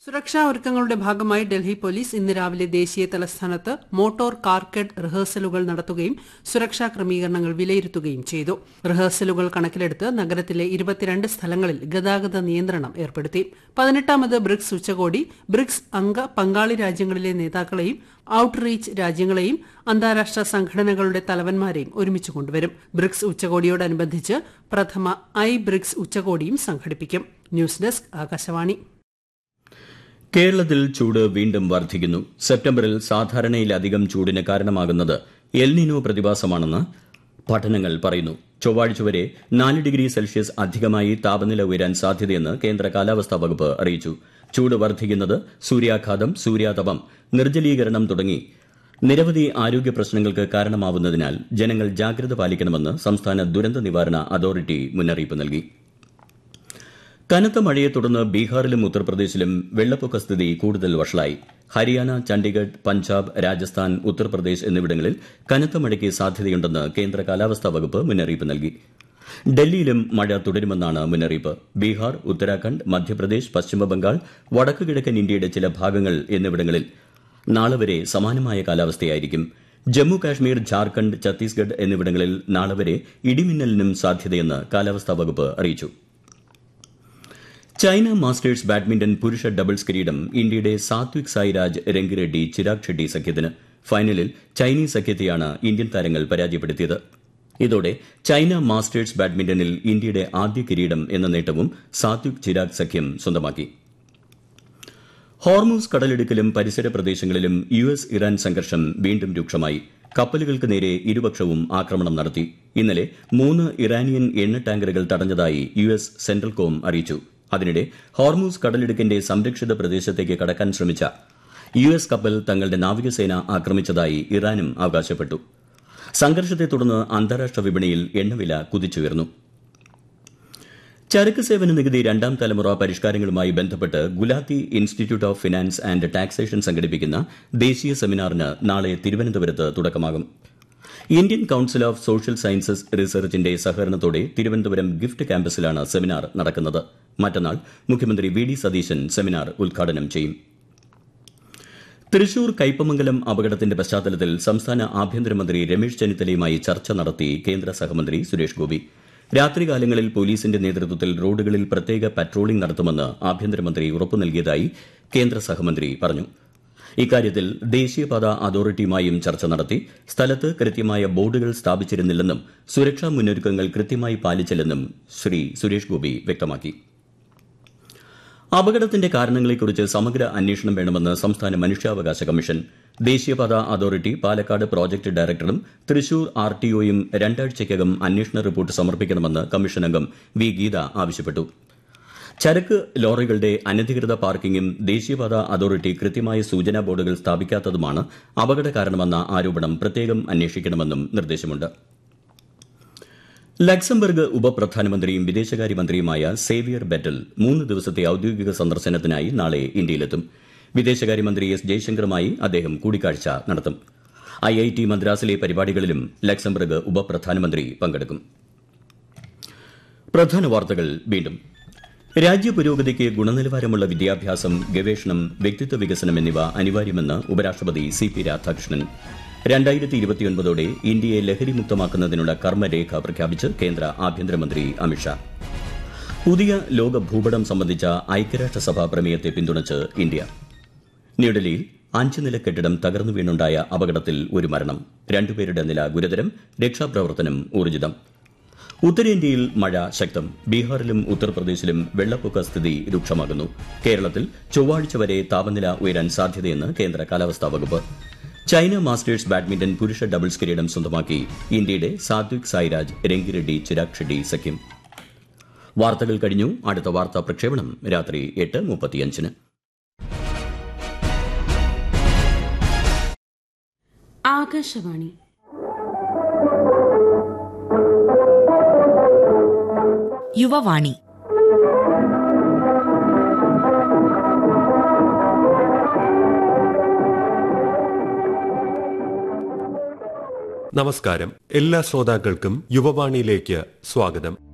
സുരക്ഷാ ഒരുക്കങ്ങളുടെ ഭാഗമായി ഡൽഹി പോലീസ് ഇന്ന് രാവിലെ ദേശീയ തലസ്ഥാനത്ത് മോട്ടോർ കാർക്കഡ് റിഹേഴ്സലുകൾ നടത്തുകയും സുരക്ഷാ ക്രമീകരണങ്ങൾ വിലയിരുത്തുകയും ചെയ്തു റിഹേഴ്സലുകൾ കണക്കിലെടുത്ത് നഗരത്തിലെ ഇരുപത്തിരണ്ട് സ്ഥലങ്ങളിൽ ഗതാഗത നിയന്ത്രണം ഏർപ്പെടുത്തി പതിനെട്ടാമത് ബ്രിക്സ് ഉച്ചകോടി ബ്രിക്സ് അംഗ പങ്കാളി രാജ്യങ്ങളിലെ നേതാക്കളെയും ഔട്ട്റീച്ച് രാജ്യങ്ങളെയും അന്താരാഷ്ട്ര സംഘടനകളുടെ തലവന്മാരെയും ഒരുമിച്ച് കൊണ്ടുവരും ബ്രിക്സ് ഉച്ചകോടിയോടനുബന്ധിച്ച് പ്രഥമ ഐ ബ്രിക്സ് ഉച്ചകോടിയും സംഘടിപ്പിക്കും ന്യൂസ് ഡെസ്ക് ആകാശവാണി കേരളത്തിൽ ചൂട് വീണ്ടും വർദ്ധിക്കുന്നു സെപ്റ്റംബറിൽ സാധാരണയിലധികം ചൂടിന് കാരണമാകുന്നത് എൽനിനോ പ്രതിഭാസമാണെന്ന് പഠനങ്ങൾ പറയുന്നു ചൊവ്വാഴ്ച വരെ നാല് ഡിഗ്രി സെൽഷ്യസ് അധികമായി താപനില ഉയരാൻ സാധ്യതയെന്ന് കേന്ദ്ര കാലാവസ്ഥാ വകുപ്പ് അറിയിച്ചു ചൂട് വർദ്ധിക്കുന്നത് സൂര്യാഘാതം സൂര്യാതപം നിർജ്ജലീകരണം തുടങ്ങി നിരവധി ആരോഗ്യ പ്രശ്നങ്ങൾക്ക് കാരണമാവുന്നതിനാൽ ജനങ്ങൾ ജാഗ്രത പാലിക്കണമെന്ന് സംസ്ഥാന ദുരന്ത നിവാരണ അതോറിറ്റി മുന്നറിയിപ്പ് നൽകി കനത്ത മഴയെ തുടർന്ന് ബീഹാറിലും ഉത്തർപ്രദേശിലും വെള്ളപ്പൊക്ക സ്ഥിതി കൂടുതൽ വഷളായി ഹരിയാന ചണ്ഡിഗഡ് പഞ്ചാബ് രാജസ്ഥാൻ ഉത്തർപ്രദേശ് എന്നിവിടങ്ങളിൽ കനത്ത മഴയ്ക്ക് സാധ്യതയുണ്ടെന്ന് കേന്ദ്ര കാലാവസ്ഥാ വകുപ്പ് മുന്നറിയിപ്പ് നൽകി ഡൽഹിയിലും മഴ തുടരുമെന്നാണ് മുന്നറിയിപ്പ് ബീഹാർ ഉത്തരാഖണ്ഡ് മധ്യപ്രദേശ് പശ്ചിമബംഗാൾ വടക്കു കിഴക്കൻ ഇന്ത്യയുടെ ചില ഭാഗങ്ങൾ എന്നിവിടങ്ങളിൽ നാളെ വരെ സമാനമായ കാലാവസ്ഥയായിരിക്കും ജമ്മു കാശ്മീർ ജാർഖണ്ഡ് ഛത്തീസ്ഗഡ് എന്നിവിടങ്ങളിൽ നാളെ വരെ ഇടിമിന്നലിനും സാധ്യതയെന്ന് കാലാവസ്ഥാ വകുപ്പ് അറിയിച്ചു ചൈന മാസ്റ്റേഴ്സ് ബാഡ്മിന്റൺ പുരുഷ ഡബിൾസ് കിരീടം ഇന്ത്യയുടെ സാത്വിക് സായിരാജ് രംഗിറെഡ്ഡി ചിരാഗ് ഷെഡ്ഡി സഖ്യത്തിന് ഫൈനലിൽ ചൈനീസ് സഖ്യത്തെയാണ് ഇന്ത്യൻ താരങ്ങൾ പരാജയപ്പെടുത്തിയത് ഇതോടെ ചൈന മാസ്റ്റേഴ്സ് ബാഡ്മിന്റണിൽ ഇന്ത്യയുടെ ആദ്യ കിരീടം എന്ന നേട്ടവും സാത്വിക് ചിരാഗ് സഖ്യം സ്വന്തമാക്കി ഹോർമൂസ് കടലിടുക്കിലും പരിസര പ്രദേശങ്ങളിലും യു എസ് ഇറാൻ സംഘർഷം വീണ്ടും രൂക്ഷമായി കപ്പലുകൾക്ക് നേരെ ഇരുപക്ഷവും ആക്രമണം നടത്തി ഇന്നലെ മൂന്ന് ഇറാനിയൻ എണ്ണ ടാങ്കറുകൾ തടഞ്ഞതായി യു എസ് സെൻട്രൽ കോം അറിയിച്ചു അതിനിടെ ഹോർമൂസ് കടലിടുക്കിന്റെ സംരക്ഷിത പ്രദേശത്തേക്ക് കടക്കാൻ ശ്രമിച്ച യു എസ് കപ്പൽ തങ്ങളുടെ നാവികസേന ആക്രമിച്ചതായി ഇറാനും അവകാശപ്പെട്ടു സംഘർഷത്തെ തുടർന്ന് അന്താരാഷ്ട്ര വിപണിയിൽ എണ്ണവില കുതിച്ചുയർന്നു ചരക്ക് സേവന നികുതി രണ്ടാം തലമുറ പരിഷ്കാരങ്ങളുമായി ബന്ധപ്പെട്ട് Gulati institute of finance and taxation സംഘടിപ്പിക്കുന്ന ദേശീയ സെമിനാറിന് നാളെ തിരുവനന്തപുരത്ത് തുടക്കമാകും Indian council of social sciences റിസർച്ചിന്റെ സഹകരണത്തോടെ തിരുവനന്തപുരം ഗിഫ്റ്റ് ക്യാമ്പസിലാണ് സെമിനാർ നടക്കുന്നത് മറ്റന്നാൾ മുഖ്യമന്ത്രി വി ഡി സതീശൻ സെമിനാർ ഉദ്ഘാടനം ചെയ്യും തൃശൂർ കയ്പമംഗലം അപകടത്തിന്റെ പശ്ചാത്തലത്തിൽ സംസ്ഥാന ആഭ്യന്തരമന്ത്രി രമേശ് ചെന്നിത്തലയുമായി ചർച്ച നടത്തി കേന്ദ്ര സഹമന്ത്രി സുരേഷ് ഗോപി രാത്രികാലങ്ങളിൽ പോലീസിന്റെ നേതൃത്വത്തിൽ റോഡുകളിൽ പ്രത്യേക പട്രോളിംഗ് നടത്തുമെന്ന് ആഭ്യന്തരമന്ത്രി ഉറപ്പു നൽകിയതായി കേന്ദ്ര സഹമന്ത്രി പറഞ്ഞു ഇക്കാര്യത്തിൽ ദേശീയപാത അതോറിറ്റിയുമായും ചർച്ച നടത്തി സ്ഥലത്ത് കൃത്യമായ ബോർഡുകൾ സ്ഥാപിച്ചിരുന്നില്ലെന്നും സുരക്ഷാ മുന്നൊരുക്കങ്ങൾ കൃത്യമായി പാലിച്ചില്ലെന്നും ശ്രീ സുരേഷ് ഗോപി വ്യക്തമാക്കി അപകടത്തിന്റെ കാരണങ്ങളെക്കുറിച്ച് സമഗ്ര അന്വേഷണം വേണമെന്ന് സംസ്ഥാന മനുഷ്യാവകാശ കമ്മീഷൻ ദേശീയപാത അതോറിറ്റി പാലക്കാട് പ്രോജക്ട് ഡയറക്ടറും തൃശൂർ ആർ ടി ഒയും രണ്ടാഴ്ചയ്ക്കകം അന്വേഷണ റിപ്പോർട്ട് സമർപ്പിക്കണമെന്ന് കമ്മീഷൻ അംഗം വി ഗീത ആവശ്യപ്പെട്ടു ചരക്ക് ലോറികളുടെ അനധികൃത പാർക്കിംഗും ദേശീയപാത അതോറിറ്റി കൃത്യമായ സൂചനാ ബോർഡുകൾ സ്ഥാപിക്കാത്തതുമാണ് അപകട കാരണമെന്ന ആരോപണം പ്രത്യേകം അന്വേഷിക്കണമെന്നും നിർദ്ദേശമുണ്ട് ലക്സംബർഗ് ഉപപ്രധാനമന്ത്രിയും വിദേശകാര്യമന്ത്രിയുമായ സേവിയർ ബെറ്റൽ മൂന്ന് ദിവസത്തെ ഔദ്യോഗിക സന്ദർശനത്തിനായി നാളെ ഇന്ത്യയിലെത്തും വിദേശകാര്യമന്ത്രി എസ് ജയശങ്കറുമായി അദ്ദേഹം കൂടിക്കാഴ്ച നടത്തും ഐ ഐ ടി മദ്രാസിലെ പരിപാടികളിലും ലക്സംബർഗ് ഉപപ്രധാനമന്ത്രി പങ്കെടുക്കും പ്രധാന വാർത്തകൾ വീണ്ടും രാജ്യപുരോഗതിക്ക് ഗുണനിലവാരമുള്ള വിദ്യാഭ്യാസം ഗവേഷണം വ്യക്തിത്വ വികസനം എന്നിവ അനിവാര്യമെന്ന് ഉപരാഷ്ട്രപതി സി പി രാധാകൃഷ്ണൻ രണ്ടായിരത്തി ഇരുപത്തിയൊൻപതോടെ ഇന്ത്യയെ ലഹരിമുക്തമാക്കുന്നതിനുള്ള കർമ്മരേഖ പ്രഖ്യാപിച്ച് കേന്ദ്ര ആഭ്യന്തരമന്ത്രി അമിത്ഷാ പുതിയ ലോക ഭൂപടം സംബന്ധിച്ച ഐക്യരാഷ്ട്രസഭ പ്രമേയത്തെ പിന്തുണച്ച് ഇന്ത്യ ന്യൂഡൽഹിയിൽ അഞ്ച് നില കെട്ടിടം തകർന്നു വീണുണ്ടായ അപകടത്തിൽ ഒരു മരണം രണ്ടുപേരുടെ നില ഗുരുതരം രക്ഷാപ്രവർത്തനം ഊർജിതം ഉത്തരേന്ത്യയിൽ മഴ ശക്തം ബീഹാറിലും ഉത്തർപ്രദേശിലും വെള്ളപ്പൊക്ക സ്ഥിതി രൂക്ഷമാകുന്നു കേരളത്തിൽ ചൊവ്വാഴ്ച വരെ താപനില ഉയരാൻ സാധ്യതയെന്ന് കേന്ദ്ര കാലാവസ്ഥാ വകുപ്പ് ചൈന മാസ്റ്റേഴ്സ് ബാഡ്മിന്റൺ പുരുഷ ഡബിൾസ് കിരീടം സ്വന്തമാക്കി ഇന്ത്യയുടെ സാത്വിക് സായിരാജ് രംഗിറെഡ്ഡി ചിരാഗ് ഷെഡ്ഡി സഖ്യം വാർത്തകൾ കഴിഞ്ഞു അടുത്ത വാർത്താ പ്രക്ഷേപണം രാത്രി എട്ട് മുപ്പത്തിയഞ്ചിന് ആകാശവാണി യുവവാണി നമസ്കാരം എല്ലാ ശ്രോതാക്കൾക്കും യുവവാണിയിലേക്ക് സ്വാഗതം